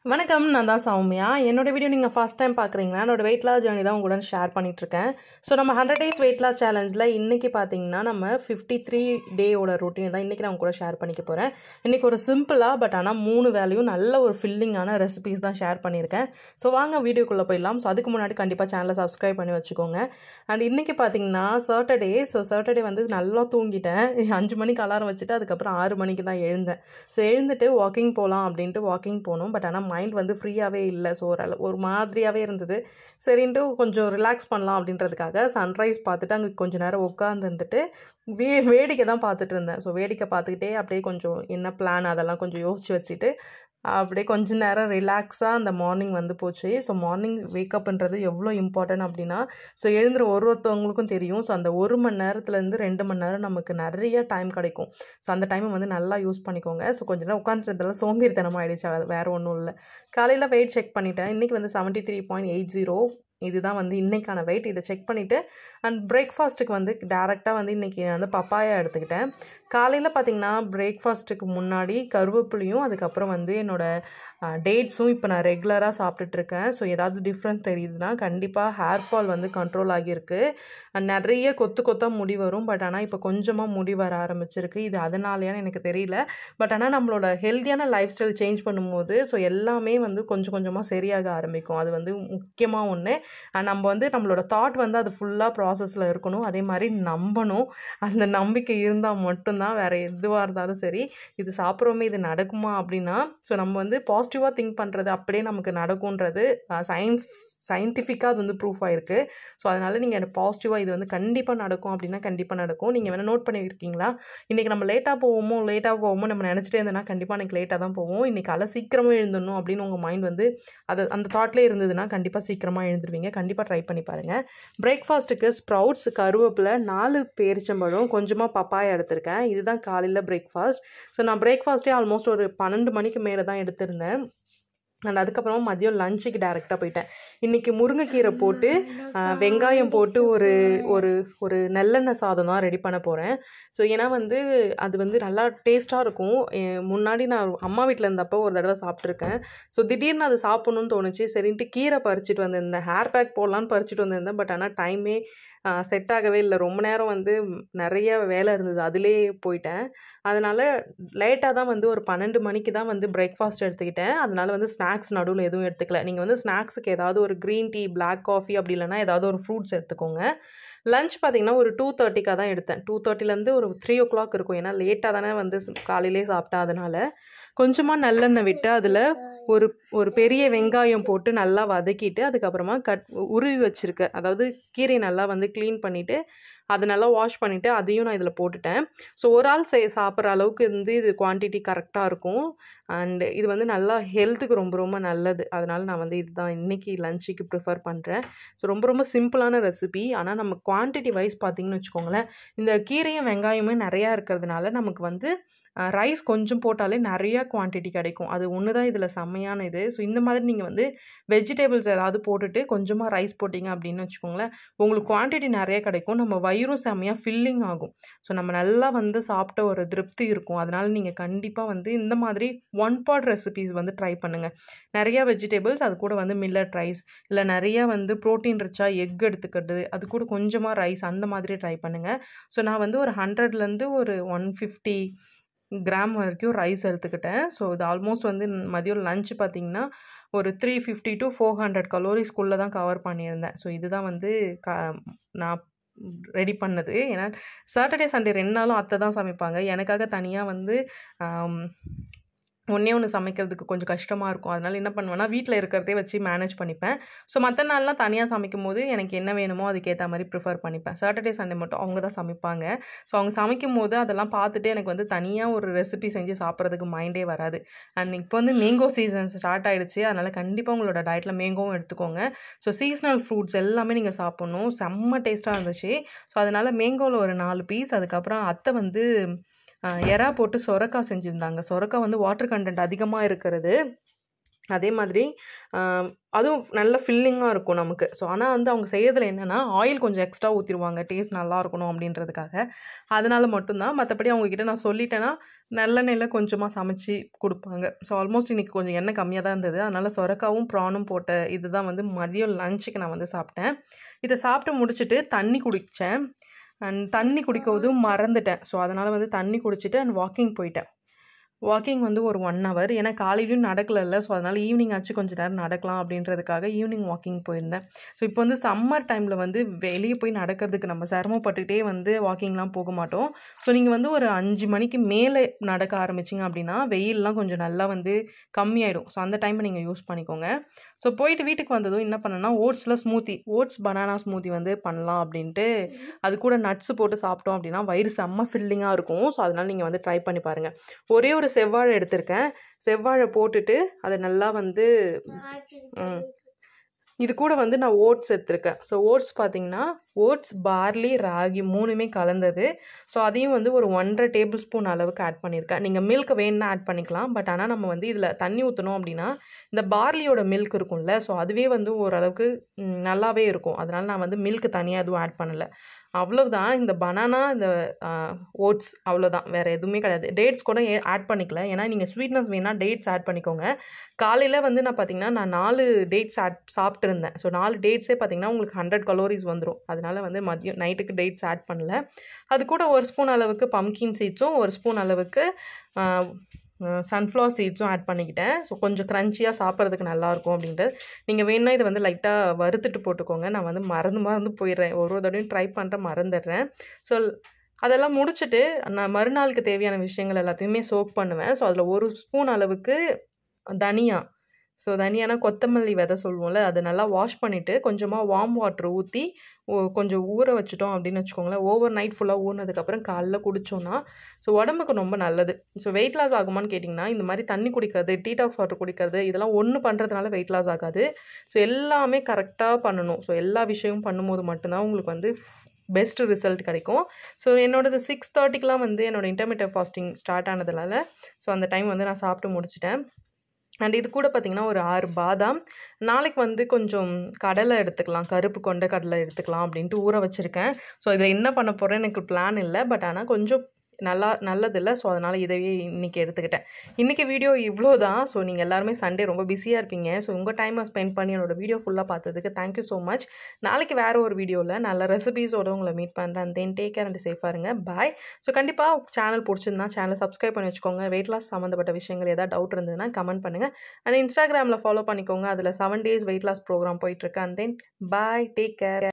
வணக்கம் நான் தான் சௌமியா என்னோட வீடியோ நீங்கள் ஃபஸ்ட் டைம் பார்க்குறீங்கன்னா என்னோட வெயிட் லாஸ் ஜேர்னி தான் உங்களுடன் ஷேர் பண்ணிகிட்ருக்கேன் ஸோ நம்ம ஹண்ட்ரட் டேஸ் வெயிட் லாஸ் சேலஞ்சில் இன்றைக்கி பார்த்தீங்கன்னா நம்ம ஃபிஃப்டி த்ரீ டேயோட ரொட்டீன் தான் இன்றைக்கி நான் உங்க கூட ஷேர் பண்ணிக்க போகிறேன் இன்றைக்கி ஒரு சிம்பிளாக பட் ஆனால் மூணு வேலையும் நல்ல ஒரு ஃபில்லிங்கான ரெசிபீஸ் தான் ஷேர் பண்ணியிருக்கேன் ஸோ வாங்க வீடியோக்குள்ளே போயிடலாம் ஸோ அதுக்கு முன்னாடி கண்டிப்பாக சேனலை சப்ஸ்கிரைப் பண்ணி வச்சுக்கோங்க அண்ட் இன்றைக்கி பார்த்தீங்கன்னா சாட்டர்டே ஸோ சாட்டர்டே வந்து நல்லா தூங்கிட்டேன் அஞ்சு மணிக்கு அலாரம் வச்சுட்டு அதுக்கப்புறம் ஆறு மணிக்கு தான் எழுந்தேன் ஸோ எழுந்துட்டு வாக்கிங் போகலாம் அப்படின்ட்டு வாக்கிங் போனோம் பட் ஆனால் மைண்ட் வந்து ஃப்ரீயாகவே இல்லை ஸோ ஒரு அளவு- ஒரு மாதிரியாகவே இருந்தது சரின்ட்டு கொஞ்சம் ரிலாக்ஸ் பண்ணலாம் அப்படின்றதுக்காக சன்ரைஸ் பார்த்துட்டு அங்கே கொஞ்ச நேரம் உட்காந்துருந்துட்டு வே வேடிக்கை தான் பார்த்துட்டு இருந்தேன் ஸோ வேடிக்கை பார்த்துக்கிட்டே அப்படியே கொஞ்சம் என்ன பிளான் அதெல்லாம் கொஞ்சம் யோசிச்சு வச்சுட்டு அப்படியே கொஞ்ச நேரம் ரிலாக்ஸாக அந்த மார்னிங் வந்து போச்சு ஸோ மார்னிங் வேக்கப்ன்றது எவ்வளோ இம்பார்ட்டன்ட் அப்படின்னா ஸோ எழுந்துற ஒரு ஒருத்தவங்களுக்கும் தெரியும் ஸோ அந்த ஒரு மணி நேரத்துலேருந்து ரெண்டு மணி நேரம் நமக்கு நிறைய டைம் கிடைக்கும் ஸோ அந்த டைமை வந்து நல்லா யூஸ் பண்ணிக்கோங்க ஸோ கொஞ்ச நேரம் உட்காந்துருந்தெல்லாம் சோம்பேறித்தனமாக ஆயிடுச்சு வே- வேற ஒன்றும் இல்லை காலையில் வெயிட் செக் பண்ணிட்டேன் இன்றைக்கி வந்து seventy three point eight zero இதுதான் வந்து இன்னைக்கான வெயிட் இதை செக் பண்ணிவிட்டு அண்ட் பிரேக்ஃபாஸ்ட்டுக்கு வந்து டேரெக்டாக வந்து இன்றைக்கி நான் வந்து பப்பாயா எடுத்துக்கிட்டேன் காலையில் பார்த்தீங்கன்னா பிரேக்ஃபாஸ்ட்டுக்கு முன்னாடி கருவேப்பிலையும் அதுக்கப்புறம் வந்து என்னோடய டேட்ஸும் இப்போ நான் ரெகுலராக சாப்பிட்டுட்ருக்கேன் ஸோ ஏதாவது டிஃப்ரென்ஸ் தெரியுதுன்னா கண்டிப்பாக ஹேர் ஃபால் வந்து கண்ட்ரோல் ஆகியிருக்கு And நிறைய கொத்து கொத்தாக முடி வரும் பட் ஆனால் இப்போ கொஞ்சமாக முடி வர ஆரம்பிச்சிருக்கு இது அதனாலயான்னு எனக்கு தெரியல பட் ஆனால் நம்மளோட ஹெல்த்தியான லைஃப் ஸ்டைல் சேஞ்ச் பண்ணும்போது ஸோ எல்லாமே வந்து கொஞ்சம் கொஞ்சமாக சரியாக ஆரம்பிக்கும் அது வந்து முக்கியமாக ஒன்று நம்ம வந்து நம்மளோட தாட் வந்து அது ஃபுல்லாக ப்ராசஸில் இருக்கணும் அதே மாதிரி நம்பணும் அந்த நம்பிக்கை இருந்தால் மட்டும்தான் வேறு எதுவாக இருந்தாலும் சரி இது சாப்பிட்றோமே இது நடக்குமா அப்படின்னா ஸோ நம்ம வந்து பாசிட்டிவாக திங்க் பண்ணுறது அப்படியே நமக்கு நடக்கும்ன்றது சயின்ஸ் சயின்டிஃபிக்காக அது வந்து ப்ரூஃப் ஆயிருக்கு ஸோ அதனால் நீங்கள் பாசிட்டிவாக இது வந்து கண்டிப்பாக நடக்கும் அப்படின்னா கண்டிப்பாக நடக்கும் நீங்கள் வேணால் நோட் பண்ணியிருக்கீங்களா இன்றைக்கி நம்ம லேட்டாக போவோமோ லேட்டாக போவோமோ நம்ம நினச்சிட்டே இருந்தோன்னா கண்டிப்பாக எனக்கு லேட்டாக தான் போவோம் இன்றைக்கி அலை சீக்கிரமாக எழுந்துடணும் அப்படின்னு உங்கள் மைண்ட் வந்து அது அந்த தாட்லேயே இருந்ததுன்னா கண்டிப்பாக சீக்கிரமாக எழுந்துருவீங்க கண்டிப்பாக ட்ரை பண்ணி பாருங்கள் பிரேக்ஃபாஸ்ட்டுக்கு ஸ்ப்ரவுட்ஸ் கருவேப்பிலை நாலு பேரிச்சம்பழம் கொஞ்சமாக பப்பாயா எடுத்திருக்கேன் இதுதான் காலையில் பிரேக்ஃபாஸ்ட் ஸோ நான் பிரேக்ஃபாஸ்ட்டே ஆல்மோஸ்ட் ஒரு பன்னெண்டு மணிக்கு மேலே தான் எடுத்திருந்தேன் அண்ட் அதுக்கப்புறமா மதியம் லஞ்சுக்கு டேரெக்டாக போயிட்டேன் இன்றைக்கி முருங்கைக்கீரை போட்டு ஆ, வெங்காயம் போட்டு ஒரு ஒரு ஒரு நல்லெண்ணெய் சாதம் தான் ரெடி பண்ண போகிறேன் ஸோ ஏன்னா வந்து அது வந்து நல்லா டேஸ்ட்டாக இருக்கும் எ- முன்னாடி நான் அம்மா வீட்டில் இருந்தப்போ ஒரு தடவை சாப்பிட்ருக்கேன் ஸோ திடீர்னு அது சாப்பிட்ணுன்னு தோணுச்சு சரின்ட்டு கீரை பறிச்சிட்டு வந்திருந்தேன் ஹேர் பேக் போடலான்னு பறிச்சிட்டு வந்திருந்தேன் பட் ஆனால் டைமே செட் ஆகவே இல்லை ரொம்ப நேரம் வந்து ம், நிறைய வேலை இருந்தது அதிலே போயிட்டேன் அதனால் லேட்டாக தான் வந்து ஒரு பன்னெண்டு மணிக்கு தான் வந்து பிரேக்ஃபாஸ்ட் எடுத்துக்கிட்டேன் அதனால வந்து ஸ்நாக்ஸ் நடுவில் எதுவும் எடுத்துக்கல நீங்கள் வந்து ஸ்நாக்ஸுக்கு ஏதாவது ஒரு க்ரீன் டீ Black காஃபி அப்படி இல்லைன்னா ஏதாவது ஒரு ஃப்ரூட்ஸ் எடுத்துக்கோங்க லஞ்ச் பார்த்தீங்கன்னா ஒரு டூ தேர்ட்டிக்காக தான் எடுத்தேன் டூ தேர்ட்டிலேருந்து ஒரு த்ரீ ஓ கிளாக் இருக்கும் ஏன்னா லேட்டாக தானே வந்து ஸ்- காலையிலே சாப்பிட்டேன் அதனால் கொஞ்சமாக நல்லெண்ணெய் விட்டு அதில் ஒரு ஒரு பெரிய வெங்காயம் போட்டு நல்லா வதக்கிட்டு அதுக்கப்புறமா கட் உருவி வச்சுருக்க அதாவது கீரையை நல்லா வந்து க்ளீன் பண்ணிவிட்டு அதை நல்லா வாஷ் பண்ணிவிட்டு அதையும் நான் இதில் போட்டுட்டேன் ஸோ ஒரு ஆள் செய் சாப்பிட்ற அளவுக்கு வந்து இது குவான்டிட்டி கரெக்டாக இருக்கும் அண்ட் இது வந்து நல்லா ஹெல்த்துக்கு ரொம்ப ரொம்ப நல்லது அதனால் நான் வந்து இதுதான் இன்றைக்கி லஞ்சுக்கு ப்ரிஃபர் பண்ணுறேன் ஸோ ரொம்ப ரொம்ப சிம்பிளான ரெசிபி ஆனால் நம்ம குவான்டிட்டி வைஸ் பார்த்தீங்கன்னு வச்சுக்கோங்களேன் இந்த கீரையும் வெங்காயமே நிறையா இருக்கிறதுனால நமக்கு வந்து ரைஸ் கொஞ்சம் போட்டாலே நிறையா குவான்டிட்டி கிடைக்கும் அது ஒன்று தான் இதில் செம்மையான இது ஸோ இந்த மாதிரி நீங்கள் வந்து வெஜிடபிள்ஸ் ஏதாவது போட்டுட்டு கொஞ்சமாக ரைஸ் போட்டிங்க அப்படின்னு வச்சுக்கோங்களேன் உங்களுக்கு குவான்டிட்டி நிறைய கிடைக்கும் நம்ம வயிறும் செம்மையாக ஃபில்லிங் ஆகும் ஸோ நம்ம நல்லா வந்து சாப்பிட்ட ஒரு திருப்தி இருக்கும் அதனால் நீங்கள் கண்டிப்பாக வந்து இந்த மாதிரி ஒன் பாட் ரெசிபீஸ் வந்து ட்ரை பண்ணுங்கள் நிறையா வெஜிடபிள்ஸ் அது கூட வந்து மில்லட் ரைஸ் இல்லை நிறையா வந்து ப்ரோட்டீன் ரிச்சா எக் எடுத்துக்கிறது அது கூட கொஞ்சமாக ரைஸ் அந்த மாதிரி ட்ரை பண்ணுங்கள் ஸோ நான் வந்து ஒரு ஹண்ட்ரட்லேருந்து ஒரு ஒன் ஃபிஃப்டி கிராம் வரைக்கும் ரைஸ் எடுத்துக்கிட்டேன் ஸோ இது ஆல்மோஸ்ட் வந்து மதியம் லஞ்ச் பார்த்தீங்கன்னா ஒரு three fifty to four hundred கலோரிஸ்குள்ளே தான் கவர் பண்ணியிருந்தேன் ஸோ இதுதான் வந்து க நான் ரெடி பண்ணது ஏன்னா சாட்டர்டே சண்டே ரெண்டு நாளும் அத்தை தான் சமைப்பாங்க எனக்காக தனியாக வந்து ஆம், ஒன்றே ஒன்று சமைக்கிறதுக்கு கொஞ்சம் கஷ்டமாக இருக்கும் அதனால் என்ன பண்ணுவேன்னா வீட்டில் இருக்கிறதே வச்சு மேனேஜ் பண்ணிப்பேன் ஸோ மற்ற நாள்லாம் தனியாக சமைக்கும் போது எனக்கு என்ன வேணுமோ அதுக்கேற்ற மாதிரி ப்ரிஃபர் பண்ணிப்பேன் சாட்டர்டே சண்டே மட்டும் அவங்க தான் சமைப்பாங்க ஸோ அவங்க சமைக்கும் போது அதெல்லாம் பார்த்துட்டு எனக்கு வந்து தனியாக ஒரு ரெசிபி செஞ்சு சாப்பிட்றதுக்கு மைண்டே வராது அண்ட் இப்போ வந்து மேங்கோ சீசன் ஸ்டார்ட் ஆயிடுச்சு அதனால் கண்டிப்பாக உங்களோட டயட்டில் மேங்கோவும் எடுத்துக்கோங்க ஸோ சீஸ்னல் ஃப்ரூட்ஸ் எல்லாமே நீங்கள் சாப்பிட்ணும் செம்ம டேஸ்ட்டாக இருந்துச்சு ஸோ அதனால் மேங்கோவில் ஒரு நாலு பீஸ் அதுக்கப்புறம் அத்தை வந்து ஆஹ், எறா போட்டு சொரக்காய் செஞ்சுருந்தாங்க சொரக்காய் வந்து வாட்டர் கண்டென்ட் அதிகமாக இருக்கிறது அதே மாதிரி ஆம், அதுவும் நல்ல ஃபில்லிங்காக இருக்கும் நமக்கு ஸோ ஆனால் வந்து அவங்க செய்யறதுல என்னென்னா ஆயில் கொஞ்சம் எக்ஸ்ட்ரா ஊற்றிடுவாங்க டேஸ்ட் நல்லா இருக்கணும் அப்படின்றதுக்காக அதனால மட்டும்தான் மற்றபடி அவங்கக்கிட்ட நான் சொல்லிட்டேன்னா நல்லெண்ணெயில் கொஞ்சமாக சமைச்சு கொடுப்பாங்க ஸோ ஆல்மோஸ்ட் இன்றைக்கி கொஞ்சம் எண்ணெய் கம்மியாக தான் இருந்தது அதனால் சொரக்காவும் ப்ரானும் போட்ட இதுதான் வந்து மதியம் லஞ்சுக்கு நான் வந்து சாப்பிட்டேன் இதை சாப்பிட்டு முடிச்சுட்டு தண்ணி குடித்தேன் அண்ட் தண்ணி குடிக்கவும் மறந்துட்டேன் ஸோ அதனால் வந்து தண்ணி குடிச்சிட்டு அண்ட் வாக்கிங் போயிட்டேன் வாக்கிங் வந்து ஒரு ஒன் ஹவர் ஏன்னா காலையிலையும் நடக்கலைல்ல ஸோ அதனால் ஈவினிங் ஆச்சு கொஞ்சம் நேரம் நடக்கலாம் அப்படின்றதுக்காக ஈவினிங் வாக்கிங் போயிருந்தேன் ஸோ இப்போ வந்து சம்மர் டைமில் வந்து வெளியே போய் நடக்கிறதுக்கு நம்ம சிரமப்பட்டுக்கிட்டே வந்து வாக்கிங்லாம் போக மாட்டோம் ஸோ நீங்கள் வந்து ஒரு அஞ்சு மணிக்கு மேலே நடக்க ஆரம்பிச்சிங்க அப்படின்னா வெயிலெலாம் கொஞ்சம் நல்லா வந்து கம்மியாயிடும் ஸோ அந்த டைமை நீங்கள் யூஸ் பண்ணிக்கோங்க ஸோ போயிட்டு வீட்டுக்கு வந்ததும் என்ன பண்ணேன்னா ஓட்ஸில் ஸ்மூத்தி ஓட்ஸ் பனானா ஸ்மூத்தி வந்து பண்ணலாம் அப்படின்ட்டு அது கூட நட்ஸ் போட்டு சாப்பிட்டோம் அப்படின்னா வயிறு செம்ம ஃபில்லிங்காக இருக்கும் ஸோ அதனால் நீங்கள் வந்து ட்ரை பண்ணி பாருங்கள் ஒரே ஒரு செவ்வாழை எடுத்திருக்கேன் செவ்வாழை போட்டுட்டு அதை நல்லா வந்து ம். இது கூட வந்து நான் ஓட்ஸ் எடுத்திருக்கேன் ஸோ ஓட்ஸ் பார்த்தீங்கன்னா ஓட்ஸ் பார்லி ராகி மூணுமே கலந்தது ஸோ அதையும் வந்து ஒரு ஒன்றரை டேபிள் ஸ்பூன் அளவுக்கு ஆட் பண்ணியிருக்கேன் நீங்கள் மில்க் வேணும்னா ஆட் பண்ணிக்கலாம் பட் ஆனால் நம்ம வந்து இதில் தண்ணி ஊற்றணும் அப்படின்னா இந்த பார்லியோட மில்க் இருக்கும்ல ஸோ அதுவே வந்து ஓரளவுக்கு ம், நல்லாவே இருக்கும் அதனால் நான் வந்து மில்க் தனியாக எதுவும் ஆட் பண்ணலை அவ்வளவுதான் இந்த பனானா இந்த ஓட்ஸ் அவ்வளோதான் வேறு எதுவுமே கிடையாது டேட்ஸ் கூட ஆட் பண்ணிக்கல ஏன்னா நீங்கள் ஸ்வீட்னஸ் வேணால் டேட்ஸ் ஆட் பண்ணிக்கோங்க காலையில் வந்து நான் பார்த்தீங்கன்னா நான் நாலு டேட்ஸ் ஆட் சாப்பிட்டு இருந்தேன் ஸோ நாலு டேட்ஸே பார்த்தீங்கன்னா உங்களுக்கு ஹண்ட்ரட் கலோரிஸ் வந்துடும் அதனால வந்து மதியம் நைட்டுக்கு டேட்ஸ் ஆட் பண்ணல அது கூட ஒரு ஸ்பூன் அளவுக்கு பம்கின் சீட்ஸும் ஒரு ஸ்பூன் அளவுக்கு சன்ஃப்ளவர் சீட்ஸும் ஆட் பண்ணிக்கிட்டேன் ஸோ கொஞ்சம் க்ரன்ச்சியாக சாப்பிட்றதுக்கு நல்லாயிருக்கும் அப்படின்ட்டு நீங்கள் வேணால் இதை வந்து லைட்டாக வறுத்துட்டு போட்டுக்கோங்க நான் வந்து மறந்து மறந்து போயிடுறேன் ஒரு ஒரு தடவையும் ட்ரை பண்ணுறேன் மறந்துடுறேன் ஸோ அதெல்லாம் முடிச்சுட்டு நான் மறுநாளுக்கு தேவையான விஷயங்கள் எல்லாத்தையுமே சோக் பண்ணுவேன் ஸோ அதில் ஒரு ஸ்பூன் அளவுக்கு தனியா ஸோ தனியானா கொத்தமல்லி விதை சொல்லுவோம்ல அதை நல்லா வாஷ் பண்ணிவிட்டு கொஞ்சமாக வார்ம் வாட்டர் ஊற்றி கொஞ்சம் ஊற வச்சுட்டோம் அப்படின்னு வச்சுக்கோங்களேன் ஓவர் நைட் ஃபுல்லாக ஊறினதுக்கப்புறம் காலைல குடித்தோன்னா ஸோ உடம்புக்கு ரொம்ப நல்லது ஸோ வெயிட் லாஸ் ஆகுமான்னு கேட்டிங்கன்னா இந்த மாதிரி தண்ணி குடிக்கிறது டீடாக்ஸ் வாட்டர் குடிக்கிறது இதெல்லாம் ஒன்று பண்ணுறதுனால வெயிட் லாஸ் ஆகாது ஸோ எல்லாமே கரெக்டாக பண்ணணும் ஸோ எல்லா விஷயமும் பண்ணும்போது மட்டும்தான் உங்களுக்கு வந்து பெஸ்ட் ரிசல்ட் கிடைக்கும் ஸோ என்னோடது சிக்ஸ் தேர்ட்டிக்கெலாம் வந்து என்னோட இன்டர்மீடியட் ஃபாஸ்டிங் ஸ்டார்ட் ஆனதுனால ஸோ அந்த டைம் வந்து நான் சாப்பிட்டு முடிச்சிட்டேன் அண்ட் இது கூட பார்த்திங்கன்னா ஒரு ஆறு பாதாம் நாளைக்கு வந்து கொஞ்சம் கடலை எடுத்துக்கலாம் கருப்பு கொண்ட கடலை எடுத்துக்கலாம் அப்படின்ட்டு ஊற வச்சுருக்கேன் ஸோ இதில் என்ன பண்ண போகிறேன் எனக்கு பிளான் இல்லை பட் ஆனால் கொஞ்சம் நல்லா நல்லதில்லை ஸோ அதனால் இதையே இன்றைக்கி எடுத்துக்கிட்டேன் இன்றைக்கி வீடியோ இவ்வளோ தான் ஸோ நீங்கள் எல்லாருமே சண்டே ரொம்ப பிஸியாக இருப்பீங்க ஸோ உங்கள் டைமை ஸ்பெண்ட் பண்ணி என்னோட வீடியோ ஃபுல்லாக பார்த்ததுக்கு தேங்க்யூ ஸோ மச் நாளைக்கு வேறு ஒரு வீடியோவில் நல்ல ரெசிபீஸோட உங்களை மீட் பண்ணுறேன் தென் டேக் கேர் அண்ட் சேஃபாக இருங்க பாய் ஸோ கண்டிப்பாக சேனல் பிடிச்சிருந்தா சேனலை சப்ஸ்கிரைப் பண்ணி வச்சுக்கோங்க வெயிட் லாஸ் சம்மந்தப்பட்ட விஷயங்கள் ஏதாவது டவுட் இருந்ததுன்னா கமெண்ட் பண்ணுங்கள் அண்ட் இன்ஸ்டாகிராமில் ஃபாலோ பண்ணிக்கோங்க அதில் seven days weight loss program போயிட்டுருக்கு and then bye take care